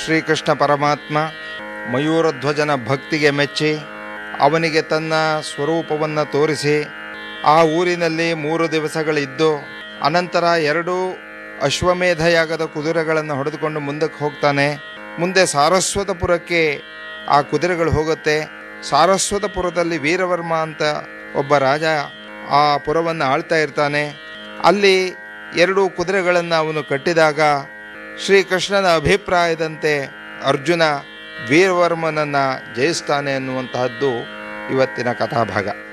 ಶ್ರೀಕೃಷ್ಣ ಪರಮಾತ್ಮ ಮಯೂರಧ್ವಜನ ಭಕ್ತಿಗೆ ಮೆಚ್ಚಿ ಅವನಿಗೆ ತನ್ನ ಸ್ವರೂಪವನ್ನು ತೋರಿಸಿ ಆ ಊರಿನಲ್ಲಿ ಮೂರು ದಿವಸಗಳಿದ್ದು ಅನಂತರ ಎರಡು ಅಶ್ವಮೇಧ ಯಾಗದ ಕುದುರೆಗಳನ್ನು ಹೊಡೆದುಕೊಂಡು ಮುಂದಕ್ಕೆ ಹೋಗ್ತಾನೆ ಮುಂದೆ ಸಾರಸ್ವತಪುರಕ್ಕೆ ಆ ಕುದುರೆಗಳು ಹೋಗುತ್ತೆ ಸಾರಸ್ವತಪುರದಲ್ಲಿ ವೀರವರ್ಮ ಅಂತ ಒಬ್ಬ ರಾಜ ಆ ಪುರವನ್ನು ಆಳ್ತಾ ಇರ್ತಾನೆ ಅಲ್ಲಿ ಎರಡು ಕುದುರೆಗಳನ್ನು ಅವನು ಕಟ್ಟಿದಾಗ ಶ್ರೀಕೃಷ್ಣನ ಅಭಿಪ್ರಾಯದಂತೆ ಅರ್ಜುನ ವೀರವರ್ಮನನ್ನು ಜಯಿಸ್ತಾನೆ ಅನ್ನುವಂತಹದ್ದು ಇವತ್ತಿನ ಕಥಾಭಾಗ